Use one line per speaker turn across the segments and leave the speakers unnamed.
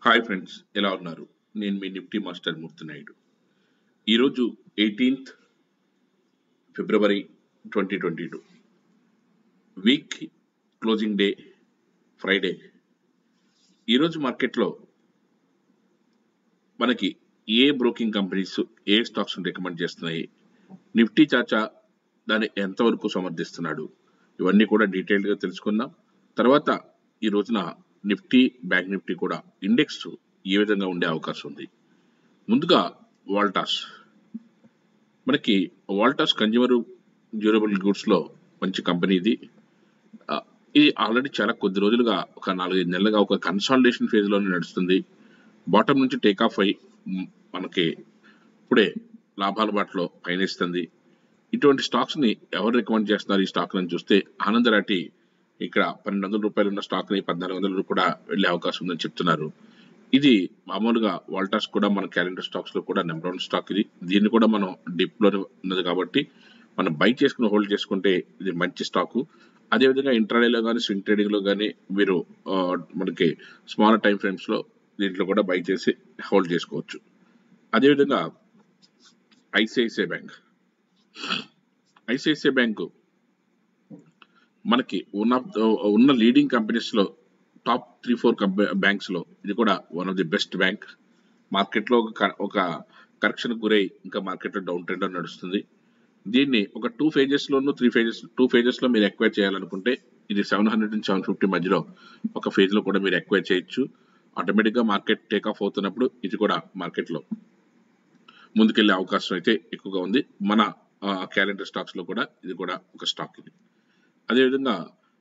Hi friends ఎలా ఉన్నారు నేను మీ నిఫ్టీ మాస్టర్ మూర్తి నాయుడు ఈరోజు eighteenth February twenty twenty two week closing day Friday ఈరోజు మార్కెట్లో మనకి ఏ బ్రోకింగ్ కంపెనీస్ ఏ స్టాక్స్ రికమెండ్ చేస్తున్నాయి నిఫ్టీ చాచా దాన్ని ఎంతవరకు సమర్థిస్తున్నాడు ఇవన్నీ కూడా డీటెయిల్డ్గా తెలుసుకుందాం తర్వాత ఈ రోజున నిఫ్టీ బ్యాంక్ నిఫ్టీ కూడా ఇండెక్స్ ఏ విధంగా ఉండే అవకాశం ఉంది ముందుగా వాల్టాస్ మనకి వాల్టాస్ కన్జ్యూమర్ డ్యూరబుల్ గూడ్స్లో మంచి కంపెనీ ఇది ఆ, ఇది ఆల్రెడీ చాలా కొద్ది రోజులుగా ఒక నాలుగైదు నెలలుగా ఒక కన్సాలిడేషన్ ఫేజ్లోనే నడుస్తుంది బాటమ్ నుంచి టేక్ ఆఫ్ అయి మ్, మనకి ఇప్పుడే లాభాల బాటలో పయనిస్తుంది ఇటువంటి స్టాక్స్ ని ఎవరు రికమెండ్ చేస్తున్నారు ఈ స్టాక్ అని చూస్తే ఆనందరాటి ఇక్కడ పన్నెండు వందల రూపాయలు ఉన్న స్టాక్ ని పద్నాలుగు వందల కూడా వెళ్ళే అవకాశం ఉందని చెప్తున్నారు ఇది మామూలుగా వాల్టాస్ కూడా మన క్యాలెండర్ స్టాక్స్ లో కూడా నెంబర్ వన్ స్టాక్ ఇది దీన్ని కూడా మనం డిప్ లో ఉన్నది కాబట్టి మనం బై చేసుకుని హోల్డ్ చేసుకుంటే ఇది మంచి స్టాకు అదేవిధంగా ఇంట్రాడేలో కానీ స్వింగ్ ట్రేడింగ్ లో కానీ మీరు ఆ, మనకి స్మాల్ టైం ఫ్రేమ్స్ లో దీంట్లో కూడా బై చేసి హోల్డ్ చేసుకోవచ్చు అదేవిధంగా ఐసిఐసిఐ బ్యాంక్ ఐసిఐసిఐ బ్యాంకు మనకి ఉన్న ఉన్న లీడింగ్ కంపెనీస్ లో టాప్ త్రీ ఫోర్ బ్యాంక్స్ లో ఇది కూడా one of the best bank market లో ఒక క- ఒక కరెక్షన్ గురై ఇంకా మార్కెట్ లో డౌన్ ట్రెండ్ నడుస్తుంది దీన్ని ఒక టూ ఫేజెస్ లోను త్రీ ఫేజెస్ టూ ఫేజెస్ లో మీరు ఎక్వైర్ చేయాలనుకుంటే ఇది సెవెన్ హండ్రెడ్ నుంచి సెవెన్ ఫిఫ్టీ మధ్యలో ఒక ఫేజ్ లో కూడా మీరు ఎక్వైర్ చేయొచ్చు ఆటోమేటిక్ గా మార్కెట్ టేక్ ఆఫ్ అవుతున్నప్పుడు ఇది కూడా మార్కెట్ లో ముందుకెళ్లే అవకాశం అయితే ఎక్కువగా ఉంది మన క్యాలెండర్ స్టాక్స్ లో కూడా ఇది కూడా ఒక స్టాక్ ఇది అదేవిధంగా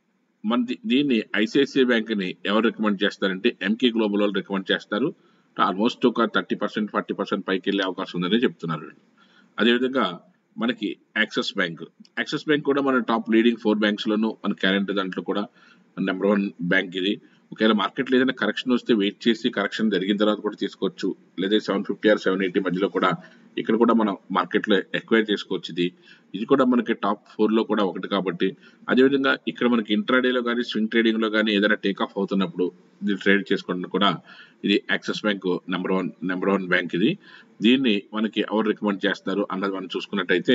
మన దీ- దీన్ని ఐసిఐసిఐ బ్యాంక్ ని ఎవరు రికమెండ్ చేస్తారంటే ఎంకే గ్లోబల్ వాళ్ళు రికమెండ్ చేస్తారు ఆల్మోస్ట్ ఒక థర్టీ పర్సెంట్ ఫార్టీ పర్సెంట్ పైకి వెళ్ళే అవకాశం ఉందని చెప్తున్నారు వీళ్ళు. అదేవిధంగా మనకి యాక్సిస్ బ్యాంక్ యాక్సిస్ బ్యాంక్ కూడా మన టాప్ లీడింగ్ ఫోర్ బ్యాంక్స్ లోను మన క్యాలెండర్ దాంట్లో కూడా నెంబర్ వన్ బ్యాంక్ ఇది ఒకవేళ మార్కెట్లో ఏదైనా కరెక్షన్ వస్తే వెయిట్ చేసి కరెక్షన్ జరిగిన తర్వాత కూడా తీసుకోవచ్చు లేదా seven fifty or seven eighty మధ్యలో కూడా ఇక్కడ కూడా మనం మార్కెట్లో ఎక్వైర్ చేసుకోవచ్చు ఇది ఇది కూడా మనకి టాప్ ఫోర్ లో కూడా ఒకటి కాబట్టి అదేవిధంగా ఇక్కడ మనకి ఇంట్రాడేలో కానీ స్వింగ్ ట్రేడింగ్ లో కానీ ఏదైనా టేక్ ఆఫ్ అవుతున్నప్పుడు ఇది ట్రేడ్ చేసుకోవడం కూడా ఇది Axis bank number one number one bank ఇది దీన్ని మనకి ఎవరు రికమెండ్ చేస్తారు అన్నది మనం చూసుకున్నట్టయితే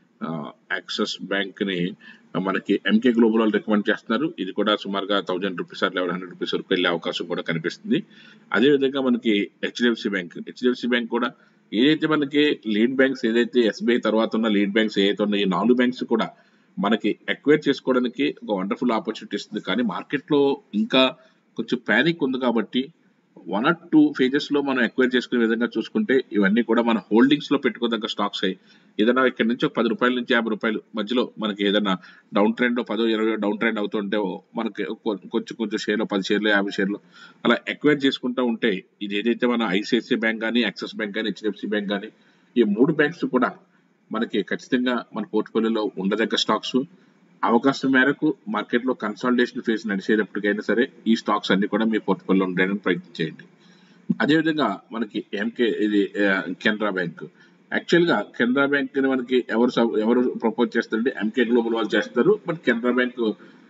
యాక్సిస్ బ్యాంక్ ని మనకి ఎంకే గ్లోబల్ వాళ్ళు రికమెండ్ చేస్తున్నారు ఇది కూడా సుమారుగా thousand rupees or eleven hundred rupees వరకు వెళ్ళే అవకాశం కూడా కనిపిస్తుంది అదేవిధంగా మనకి హెచ్డిఎఫ్సి బ్యాంక్ హెచ్డిఎఫ్సి బ్యాంక్ కూడా ఏదైతే మనకి లీడ్ బ్యాంక్స్ ఏదైతే ఎస్బీఐ తర్వాత ఉన్న లీడ్ బ్యాంక్స్ ఏదైతే ఉన్నాయో ఈ నాలుగు బ్యాంక్స్ కూడా మనకి ఎక్వైర్ చేసుకోవడానికి ఒక వండర్ఫుల్ ఆపర్చునిటీ ఇస్తుంది కానీ మార్కెట్ లో ఇంకా కొంచెం ప్యానిక్ ఉంది కాబట్టి వన్ ఆర్ టూ ఫేజెస్ లో మనం ఎక్వైర్ చేసుకునే విధంగా చూసుకుంటే ఇవన్నీ కూడా మన హోల్డింగ్స్ లో పెట్టుకోదగ్గ స్టాక్స్ అయ్యి ఏదైనా ఇక్కడ నుంచి ఒక పది రూపాయల నుంచి యాభై రూపాయలు మధ్యలో మనకి ఏదైనా డౌన్ ట్రెండ్ పదో ఇరవై డౌన్ ట్రెండ్ అవుతుంటే మనకి కొ- కొంచెం కొంచెం షేర్లు పది షేర్లు యాభై షేర్లు అలా ఎక్వైర్ చేసుకుంటూ ఉంటే ఇది ఏదైతే మన ఐసిఐసిఐ బ్యాంక్ కానీ యాక్సిస్ బ్యాంక్ కానీ హెచ్డిఎఫ్సి బ్యాంక్ కానీ ఈ మూడు బ్యాంక్స్ కూడా మనకి ఖచ్చితంగా మన పోర్ట్ఫోలియోలో ఉండదగ్గ స్టాక్స్ అవకాశం మేరకు మార్కెట్ లో కన్సాలిడేషన్ ఫేజ్ నడిచేటప్పటికైనా సరే ఈ స్టాక్స్ అన్ని కూడా మీ పోర్ట్ఫోలియోలో ఉండడానికి ప్రయత్నం చేయండి అదేవిధంగా మనకి ఎంకే ఇది ఆ, కెనరా బ్యాంక్ యాక్చువల్ గా కెనరా బ్యాంక్ ని మనకి ఎవరు సబ్- ఎవరు ప్రపోజ్ చేస్తారంటే ఎంకే గ్లోబల్ వాళ్ళు చేస్తారు బట్ కెనరా బ్యాంక్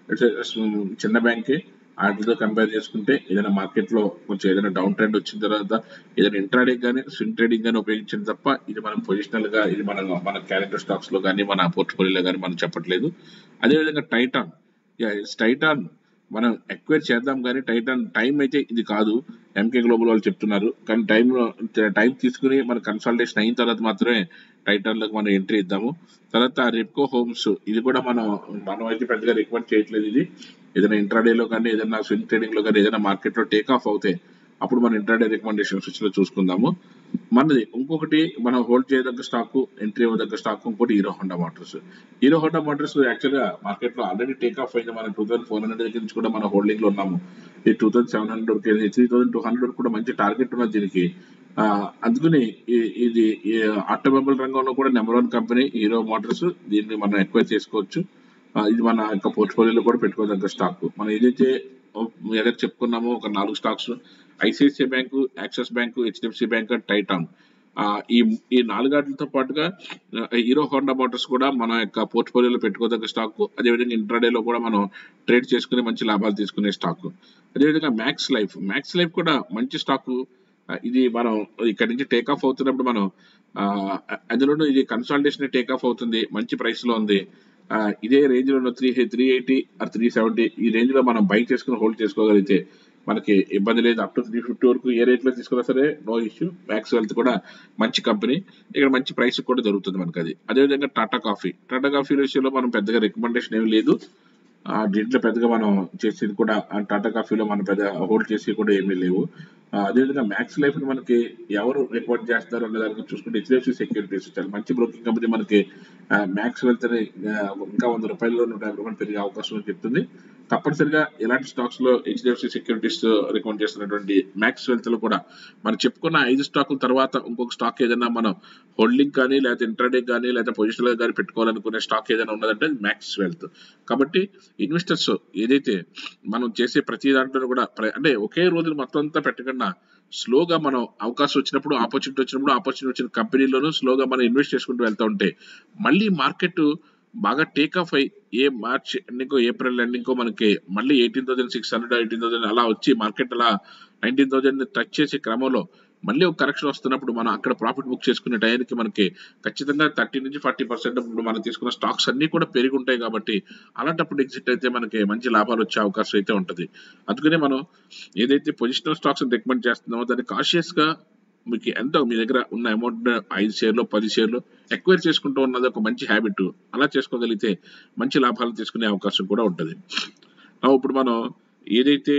చిన్న బ్యాంకే వాటితో కంపేర్ చేసుకుంటే ఏదైనా మార్కెట్ లో కొంచెం ఏదైనా డౌన్ ట్రెండ్ వచ్చిన తర్వాత ఏదైనా ఇంట్రాడే కానీ స్వింగ్ ట్రేడింగ్ కానీ ఉపయోగించిన తప్ప ఇది మనం పొజిషనల్ గా ఇది మన మన క్యాలెండర్ స్టాక్స్ లో కానీ మన పోర్ట్ఫోలియోలో కానీ మనం చెప్పట్లేదు అదేవిధంగా టైటాన్ టైటాన్ మనం ఎక్వైర్ చేద్దాం కానీ టైటాన్ టైం అయితే ఇది కాదు ఎంకే గ్లోబల్ వాళ్ళు చెప్తున్నారు కానీ టైం టైం తీసుకుని మన కన్సల్టేషన్ అయిన తర్వాత మాత్రమే టైటాన్ లోకి మనం ఎంట్రీ ఇద్దాము తర్వాత రెప్కో హోమ్స్ ఇది కూడా మనం మనం అయితే పెద్దగా రికమెండ్ చేయట్లేదు ఇది ఏదైనా ఇంట్రాడే లో కానీ ఏదైనా స్వింగ్ ట్రేడింగ్ లో కానీ ఏదైనా మార్కెట్ లో టేక్ ఆఫ్ అవుతే అప్పుడు మన ఇంట్రాడే రికమెండేషన్స్ లో చూసుకుందాము మనది ఇంకొకటి మనం హోల్డ్ చేయదగ్గ స్టాక్ ఎంట్రీ అవ్వదగ్గ స్టాక్ ఇంకోటి Hero Honda Motors Hero Honda Motors actual గా మార్కెట్ లో ఆల్రెడీ టేక్ ఆఫ్ అయింది మనం టూ థౌసండ్ ఫోర్ హండ్రెడ్ దగ్గర నుంచి కూడా మన హోల్డింగ్ లో ఉన్నాము ఈ టూ థౌసండ్ సెవెన్ హండ్రెడ్ వరకు త్రీ థౌసండ్ టూ హండ్రెడ్ కూడా మంచి టార్గెట్ ఉన్నది దీనికి ఆ, అందుకని ఈ- ఇది ఈ ఆటోమొబైల్ రంగంలో కూడా number one company Hero Motors దీన్ని మనం ఎక్వైర్ చేసుకోవచ్చు ఆ, ఇది మన యొక్క పోర్ట్ఫోలియోలో కూడా పెట్టుకోదగ్గ స్టాక్ మనం ఏదైతే ఏదైతే చెప్పుకున్నామో ఒక నాలుగు stocks ICICI bank Axis bank HDFC bank Titan ఆ, ఈ ఈ నాలుగాటితో పాటుగా ఆ, హీరో హోండా మోటార్స్ కూడా మన యొక్క పోర్ట్ఫోలియోలో పెట్టుకోదగ్గ స్టాక్ అదేవిధంగా ఇంట్రాడేలో కూడా మనం ట్రేడ్ చేసుకుని మంచి లాభాలు తీసుకునే స్టాక్ అదేవిధంగా మ్యాక్స్ లైఫ్ మ్యాక్స్ లైఫ్ కూడా మంచి స్టాక్ ఇది మనం ఇక్కడ నుంచి టేక్ ఆఫ్ అవుతున్నప్పుడు మనం ఆ, అందులోనూ ఇది కన్సాలిడేషన్ టేక్ ఆఫ్ అవుతుంది మంచి ప్రైస్ లో ఉంది ఆ, ఇదే రేంజ్ లో three three eighty or three seventy ఈ రేంజ్ లో మనం బై చేసుకుని హోల్డ్ చేసుకోగలిగితే మనకి ఇబ్బంది లేదు అప్ టు త్రీ ఫిఫ్టీ వరకు ఏ రేట్ లో తీసుకున్నా సరే నో ఇష్యూ మ్యాక్స్ వెల్త్ కూడా మంచి కంపెనీ ఇక్కడ మంచి ప్రైస్ కూడా దొరుకుతుంది మనకి అది అదేవిధంగా టాటా కాఫీ టాటా కాఫీ విషయంలో మనం పెద్దగా రికమెండేషన్ ఏమి లేదు ఆ, దీంట్లో పెద్దగా మనం చేసేది కూడా ఆ టాటా కాఫీలో మనం పెద్ద హోల్డ్ చేసి కూడా ఏమీ లేవు ఆ, అదేవిధంగా మ్యాక్స్ లైఫ్ మనకి ఎవరు రికార్డ్ చేస్తారు అనే దాని గురించి చూసుకుంటే హెచ్డిఎఫ్సి సెక్యూరిటీస్ చాలా మంచి బ్రోకింగ్ కంపెనీ మనకి మ్యాక్స్ వెల్త్ అని ఆ, ఇంకా వంద రూపాయలు నూట యాభై రూపాయలు పెరిగే అవకాశం ఉంది చెప్తుంది తప్పనిసరిగా ఎలాంటి స్టాక్స్ లో హెచ్డిఎఫ్సి సెక్యూరిటీస్ రికమెండ్ చేస్తున్నటువంటి మ్యాక్స్ వెల్త్ లో కూడా మనం చెప్పుకున్న ఐదు స్టాకుల తర్వాత ఇంకొక స్టాక్ ఏదైనా మనం హోల్డింగ్ కానీ లేకపోతే ఇంట్రాడే కానీ లేకపోతే పొజిషన్ కానీ పెట్టుకోవాలనుకునే స్టాక్ ఏదైనా ఉన్నదంటే మ్యాక్స్ వెల్త్ కాబట్టి ఇన్వెస్టర్స్ ఏదైతే మనం చేసే ప్రతి దాంట్లో కూడా ప్ర- అంటే ఒకే రోజు మొత్తం అంతా పెట్టకుండా స్లోగా మనం అవకాశం వచ్చినప్పుడు ఆపర్చునిటీ వచ్చినప్పుడు ఆపర్చునిటీ వచ్చిన కంపెనీలోనూ స్లోగా మనం ఇన్వెస్ట్ చేసుకుంటూ వెళ్తూ ఉంటే మళ్ళీ మార్కెట్ బాగా టేక్ ఆఫ్ అయ్యి ఏ మార్చ్ ఎండింగ్ ఏప్రిల్ ఎండింగ్ మనకి మళ్ళీ eighteen thousand six hundred eighteen thousand అలా వచ్చి మార్కెట్ అలా నైన్టీన్ థౌసండ్ టచ్ చేసే క్రమంలో మళ్ళీ ఒక కరెక్షన్ వస్తున్నప్పుడు మనం అక్కడ ప్రాఫిట్ బుక్ చేసుకునే టైంకి మనకి ఖచ్చితంగా థర్టీ నుంచి ఫార్టీ పర్సెంట్ ఇప్పుడు మనం తీసుకున్న స్టాక్స్ అన్ని కూడా పెరిగి ఉంటాయి కాబట్టి అలాంటప్పుడు ఎగ్జిట్ అయితే మనకి మంచి లాభాలు వచ్చే అవకాశం అయితే ఉంటుంది అందుకనే మనం ఏదైతే పొజిషనల్ స్టాక్స్ రికమెండ్ చేస్తున్నామో దాన్ని కాషియస్ గా మీకు ఎంత మీ దగ్గర ఉన్న అమౌంట్ ఐదు షేర్లు పది షేర్లు ఎక్వైర్ చేసుకుంటూ ఉన్నది ఒక మంచి హ్యాబిట్ అలా చేసుకోగలిగితే మంచి లాభాలు తీసుకునే అవకాశం కూడా ఉంటుంది నా ఇప్పుడు మనం ఏదైతే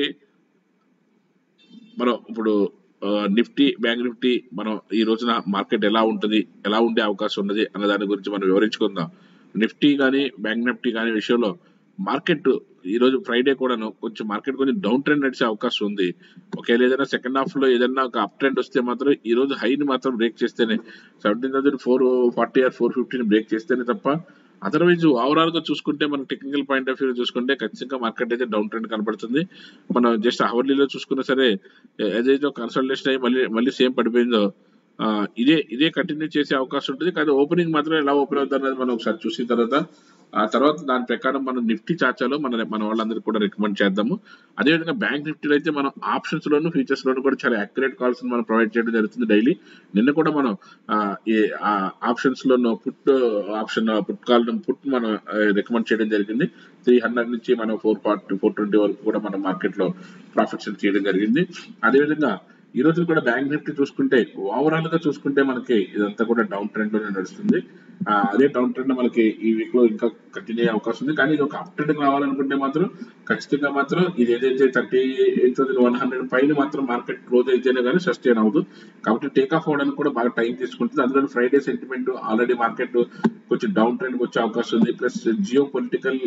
మనం ఇప్పుడు నిఫ్టీ బ్యాంక్ నిఫ్టీ మనం ఈ రోజున మార్కెట్ ఎలా ఉంటుంది ఎలా ఉండే అవకాశం ఉన్నది అన్న దాని గురించి మనం వివరించుకుందాం నిఫ్టీ కానీ బ్యాంక్ నిఫ్టీ కానీ విషయంలో మార్కెట్ ఈ రోజు ఫ్రైడే కూడాను కొంచెం మార్కెట్ కొంచెం డౌన్ ట్రెండ్ నడిచే అవకాశం ఉంది ఒకవేళ ఏదైనా సెకండ్ హాఫ్ లో ఏదైనా ఒక అప్ ట్రెండ్ వస్తే మాత్రం ఈ రోజు హైని మాత్రం బ్రేక్ చేస్తేనే seventeen thousand four forty or four ఫిఫ్టీని బ్రేక్ చేస్తేనే తప్ప అదర్వైజ్ ఓవరాల్ గా చూసుకుంటే మన టెక్నికల్ పాయింట్ ఆఫ్ వ్యూ చూసుకుంటే ఖచ్చితంగా మార్కెట్ అయితే డౌన్ ట్రెండ్ కనబడుతుంది మనం జస్ట్ అవర్లీలో చూసుకున్నా సరే ఏ- ఏదైతే కన్సల్టేషన్ అయ్యి మళ్ళీ మళ్ళీ సేమ్ పడిపోయిందో ఆ, ఇదే ఇదే కంటిన్యూ చేసే అవకాశం ఉంటుంది కానీ ఓపెనింగ్ మాత్రం ఎలా ఓపెన్ అవుతుంది అనేది మనం ఒకసారి చూసిన తర్వాత ఆ తర్వాత దాని ప్రకారం మనం నిఫ్టీ చార్చాలో మన మన వాళ్ళందరికీ కూడా రికమెండ్ చేద్దాము అదేవిధంగా బ్యాంక్ నిఫ్టీలో అయితే మనం ఆప్షన్స్ లోను ఫీచర్స్ లోను కూడా చాలా అక్యురేట్ కాల్స్ మనం ప్రొవైడ్ చేయడం జరుగుతుంది డైలీ నిన్న కూడా మనం ఆ, ఈ ఆప్షన్స్ లోను put option put call put మనం రికమెండ్ చేయడం జరిగింది త్రీ హండ్రెడ్ నుంచి మనం ఫోర్ ఫార్టీ ఫోర్ ట్వంటీ వరకు కూడా మనం మార్కెట్ లో ప్రాఫిట్స్ చేయడం జరిగింది అదేవిధంగా ఈ రోజు కూడా బ్యాంక్ నిఫ్టీ చూసుకుంటే ఓవరాల్ గా చూసుకుంటే మనకి ఇదంతా కూడా డౌన్ ట్రెండ్ లోనే నడుస్తుంది ఆ, అదే డౌన్ ట్రెండ్ మనకి ఈ వీక్ లో ఇంకా కంటిన్యూ అయ్యే అవకాశం ఉంది కానీ ఇది ఒక అప్ ట్రెండ్ రావాలనుకుంటే మాత్రం ఖచ్చితంగా మాత్రం ఇది ఏదైతే thirty eight thousand one hundred పైన మాత్రం మార్కెట్ క్లోజ్ అయితేనే కానీ సస్టైన్ అవ్వదు కాబట్టి టేక్ ఆఫ్ అవడానికి కూడా బాగా టైం తీసుకుంటుంది అందులో ఫ్రైడే సెంటిమెంట్ ఆల్రెడీ మార్కెట్ కొంచెం డౌన్ ట్రెండ్ వచ్చే అవకాశం ఉంది ప్లస్ జియో పొలిటికల్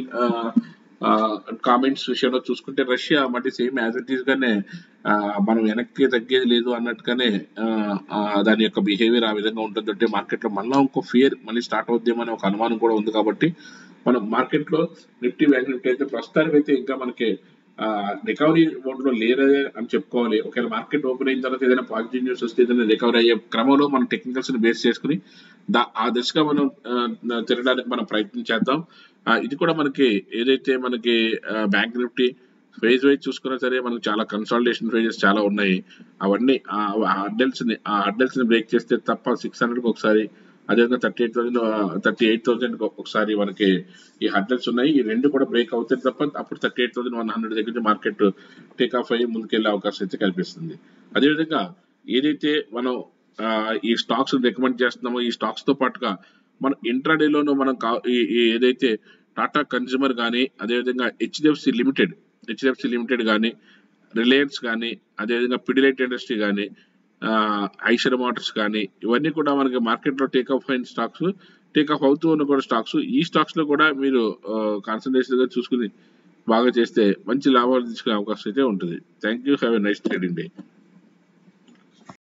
కామెంట్స్ విషయంలో చూసుకుంటే రష్యా మళ్ళీ సేమ్ యాజ్ ఇట్ ఈస్ గానే ఆ, మనం వెనక్కి తగ్గేది లేదు అన్నట్టుగానే ఆ, ఆ, దాని యొక్క బిహేవియర్ ఆ విధంగా ఉంటుంది అంటే మార్కెట్ లో మళ్ళీ ఇంకో ఫియర్ మళ్ళీ స్టార్ట్ అవుద్దామని ఒక అనుమానం కూడా ఉంది కాబట్టి మనం మార్కెట్ లో నిఫ్టీ బ్యాంక్ నిఫ్టీ అయితే ప్రస్తుతానికి అయితే ఇంకా మనకి రికవరీ మోడ్ లో లేరే అని చెప్పుకోవాలి ఒకవేళ మార్కెట్ ఓపెన్ అయిన తర్వాత ఏదైనా పాజిటివ్ న్యూస్ వస్తే ఏదైనా రికవరీ అయ్యే క్రమంలో మనం టెక్నికల్స్ ని బేస్ చేసుకుని దా- ఆ దిశగా మనం ఆ, తిరగడానికి మనం ప్రయత్నం చేద్దాం ఆ, ఇది కూడా మనకి ఏదైతే మనకి బ్యాంక్ నిఫ్టీ ఫేజ్ వైజ్ చూసుకున్నా సరే మనకు చాలా కన్సాలిడేషన్ ఫేజెస్ చాలా ఉన్నాయి అవన్నీ ఆ అడ్డల్స్ ని ఆ అడ్డల్స్ ని బ్రేక్ చేస్తే తప్ప సిక్స్ హండ్రెడ్ ఒకసారి అదేవిధంగా thirty eight thousand thirty eight thousand ఒకసారి మనకి ఈ హడ్డల్స్ ఉన్నాయి ఈ రెండు కూడా బ్రేక్ అవుతాయి తప్ప అప్పుడు thirty eight thousand one hundred దగ్గర నుంచి మార్కెట్ టేక్ ఆఫ్ అయ్యి ముందుకెళ్లే అవకాశం అయితే కల్పిస్తుంది అదేవిధంగా ఏదైతే మనం ఆ, ఈ స్టాక్స్ రికమెండ్ చేస్తున్నామో ఈ స్టాక్స్ తో పాటుగా మన ఇంట్రాడేలోనూ మనం కా- ఈ ఈ ఏదైతే టాటా కన్జ్యూమర్ కానీ అదేవిధంగా హెచ్డిఎఫ్సి లిమిటెడ్ హెచ్డిఎఫ్సి లిమిటెడ్ కానీ రిలయన్స్ కానీ అదేవిధంగా పిడిలైట్ ఇండస్ట్రీ కానీ ఐషర్ మోటార్స్ కానీ ఇవన్నీ కూడా మనకి మార్కెట్ లో టేక్ ఆఫ్ అయిన స్టాక్స్ టేక్ ఆఫ్ అవుతూ ఉన్న కూడా స్టాక్స్ ఈ స్టాక్స్ లో కూడా మీరు కాన్సన్ట్రేషన్ గా చూసుకుని బాగా చేస్తే మంచి లాభాలు తీసుకునే అవకాశం అయితే ఉంటుంది thank you have a nice trading day